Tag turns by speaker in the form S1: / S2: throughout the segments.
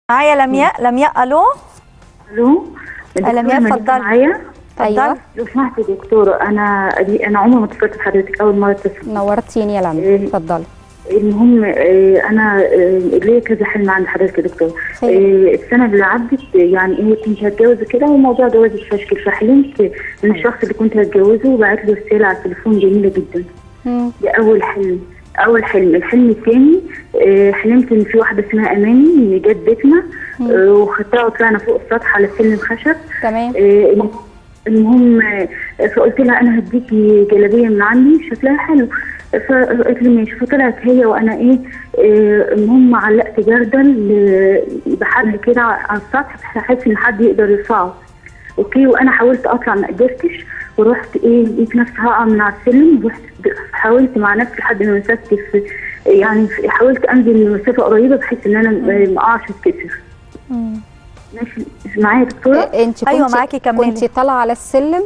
S1: معايا لمياء لمياء الو
S2: الو
S1: لمياء
S2: الدكتورة مليكة
S1: اتفضلي.
S2: معايا
S1: اتفضلي.
S3: أيوة.
S2: لو سمحت يا دكتورة انا انا عمري ما اتصلت بحضرتك اول مرة اتصل
S3: نورتيني يا لميا
S2: إيه.
S3: اتفضلي
S2: المهم آه، انا آه، ليا كذا حلم عند حضرتك يا دكتور
S3: خير.
S2: آه، السنة اللي عدت آه، يعني ايه كنت هتجوز كده وموضوع جوازي اتفشكل فحلمت ان الشخص اللي كنت هتجوزه بعت له رسالة على التليفون جميلة جدا
S3: مم.
S2: ده اول حلم اول حلم الحلم الثاني آه، حلمت ان في واحده اسمها اماني جت بيتنا آه، وخدتها وطلعنا فوق السطح على سلم خشب
S3: تمام
S2: آه، المهم آه، فقلت لها انا هديكي جلابيه من عندي شكلها حلو فقالت لي ماشي فطلعت هي وانا ايه آه، المهم علقت جردل آه، بحبل كده على السطح بحيث ان حد يقدر يرفعه اوكي وانا حاولت اطلع ما قدرتش ورحت ايه لقيت نفسي هقع من على السلم رحت حاولت مع نفسي لحد ما مسكت في يعني في- حاولت انزل لمسافه قريبه بحيث ان انا ما- ما اقعش اتكسر
S1: مم.
S2: ماشي معايا يا دكتوره
S3: انت كنت
S1: أيوة، معاكي، كملي.
S3: كنت طالعه على السلم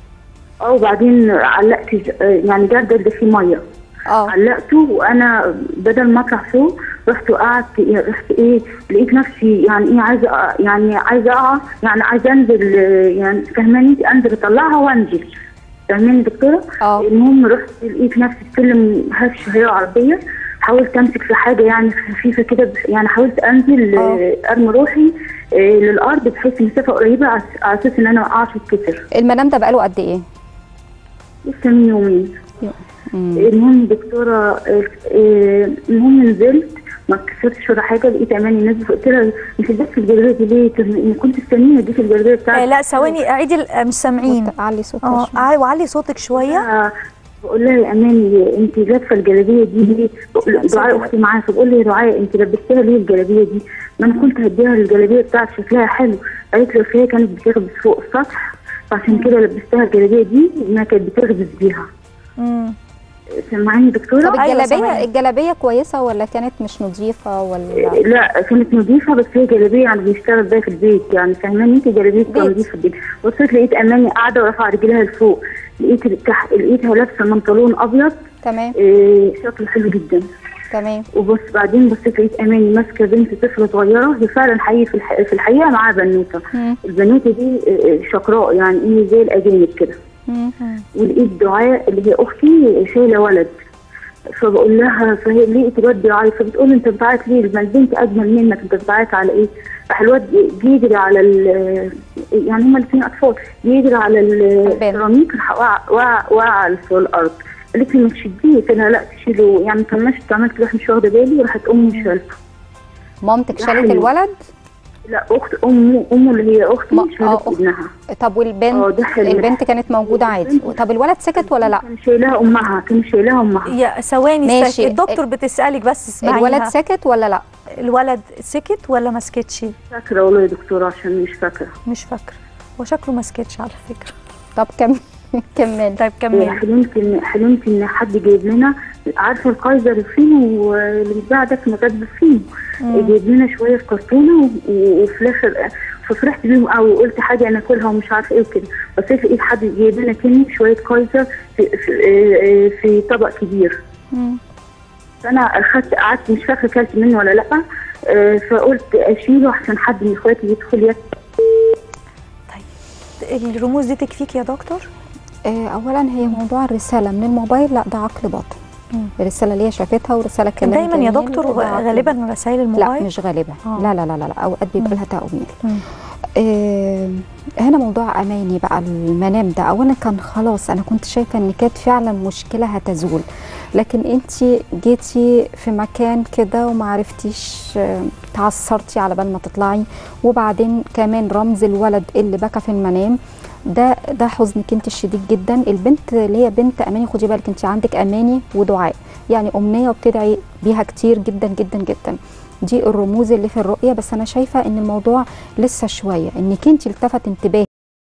S2: اه وبعدين علقت ج- يعني جردل ده فيه ميه
S3: اه
S2: علقته وانا بدل ما اطلع فوق رحت وقعت رحت ايه لقيت نفسي يعني ايه عايزه أ- يعني عايزه اقع يعني عايزه انزل آه، يعني فاهماني انت انزل اطلعها وانزل فاهماني يا دكتوره؟
S3: اه.
S2: المهم رحت لقيت نفسي السلم هش هي عربيه حاولت امسك في حاجه يعني خفيفه كده بس- يعني حاولت انزل
S3: اه.
S2: آه، ارمي روحي آه، للارض بحيث مسافه قريبه على على اساس ان انا ما اقعش اتكسر
S3: المنام ده بقاله قد ايه
S2: لسه من يومين
S3: مم.
S2: المهم دكتورة آه، آه، المهم نزلت ما اتكسرتش ولا حاجة لقيت أماني نازلة قلت لها أنت لبست الجلابية دي ليه؟ طب ما كنت استنيني أديك الجلابية
S1: آه
S2: بتاعتي
S1: لا ثواني اعيدي ال- آه، مش سامعين
S3: وت- علي صوتك
S1: اه
S3: شوية.
S1: عا- وعلي صوتك شويه
S2: آه، بقول لها يا أماني أنت لابسة الجلابية دي ليه؟ بقول- دعاء أختي معايا فبقول لي يا دعاء أنت لبستها ليه الجلابية دي؟ ما أنا كنت هديها الجلابية بتاعتي شكلها حلو قالت لي أصل هي كانت بتخبز فوق السطح فعشان كده لبستها الجلابية دي إنها كانت بتخبز بيها
S1: مم.
S2: سمعيني يا دكتورة؟
S3: طب
S1: أيوة،
S3: الجلابيه
S1: سامعاك.
S3: الجلابيه كويسه ولا كانت مش نظيفه ولا
S2: لا كانت نظيفة بس هي جلابية يعني بنشتغل بيها في البيت يعني فاهماني انت جلابية
S3: بيت.
S2: نظيفة في البيت بصيت لقيت اماني قاعدة ورافعة رجلها لفوق لقيت تحت لقيتها لابسة بنطلون ابيض
S3: تمام
S2: إيه شكله حلو جدا
S3: تمام
S2: وبص بعدين بصيت لقيت اماني ماسكة بنت طفلة صغيرة هي فعلا حقيقي في, الح... في الحقيقة معاها بنوتة
S3: مم.
S2: البنوتة دي إيه، شقراء يعني ايه زي الاجانب كده
S3: مم.
S2: ولقيت دعاء اللي هي اختي شايله ولد فبقول لها فهي لقيت الواد بيعيط فبتقول لي انت بتعيط ليه؟ ما البنت اجمل منك انت بتعيط على ايه؟ راح الواد بيجري على ال يعني هما الاثنين اطفال بيجري على ال-
S3: البنت.
S2: السيراميك راح وقع وقع وقع على في الارض قالت لي ما تشديه قلت لها لا تشيله يعني طنشت عملت روح مش واخده بالي راحت امي شالته
S3: مامتك
S2: ده
S3: شالت
S2: حلو.
S3: الولد
S2: لا اخت امه امه اللي هي اختي
S3: ما- آه،
S2: شالت
S3: أخت.
S2: ابنها
S3: طب
S2: اه
S3: والبنت
S2: ده حلو
S3: البنت كانت موجوده عادي طب الولد سكت ولا لا
S2: كان شايلها امها كان شايلها امها
S1: يا ثواني
S3: ماشي.
S1: ماشي. الدكتور بتسالك بس اسمعيها
S3: الولد سكت ولا لا
S1: الولد سكت ولا ما سكتش
S2: فاكره والله يا دكتوره عشان مش فاكره
S1: مش فاكره هو شكله ما سكتش على فكره
S3: طب كم كمل
S1: طيب كملي
S2: حلمت ان حلمت ان حد جايب لنا عارفه القايزر الفينو اللي بيتباع ده في مكاتب الفينو جايب لنا شويه في كرتونه و- وفي الاخر ففرحت بيهم قوي وقلت حاجه انا اكلها ومش عارفه ايه وكده بس لقيت حد جايب لنا تاني شويه قايزر في, في, آه، آه، في طبق كبير
S3: مم.
S2: فانا اخدت قعدت مش فاكره اكلت منه ولا لا آه، فقلت اشيله عشان حد من اخواتي يدخل ياكل
S1: الرموز دي تكفيك يا دكتور
S3: آه، اولا هي موضوع الرساله من الموبايل لا ده عقل باطن
S1: مم.
S3: الرساله اللي هي شافتها ورساله كلام
S1: دايما يا
S3: جميل،
S1: دكتور
S3: ده عقل
S1: غالبا
S3: باطن.
S1: رسائل
S3: لا
S1: الموبايل
S3: مش غالبا
S1: آه.
S3: لا لا لا لا, لا. اوقات بيبقى لها تاويل
S1: مم.
S3: آه هنا موضوع اماني بقى المنام ده اولا كان خلاص انا كنت شايفه ان كانت فعلا مشكله هتزول لكن انت جيتي في مكان كده وما عرفتيش آه، تعثرتي على بال ما تطلعي وبعدين كمان رمز الولد اللي بكى في المنام ده ده حزنك انت الشديد جدا البنت اللي هي بنت اماني خدي بالك انت عندك اماني ودعاء يعني امنيه وبتدعي بيها كتير جدا جدا جدا دي الرموز اللي في الرؤيه بس انا شايفه ان الموضوع لسه شويه انك انت التفت انتباهي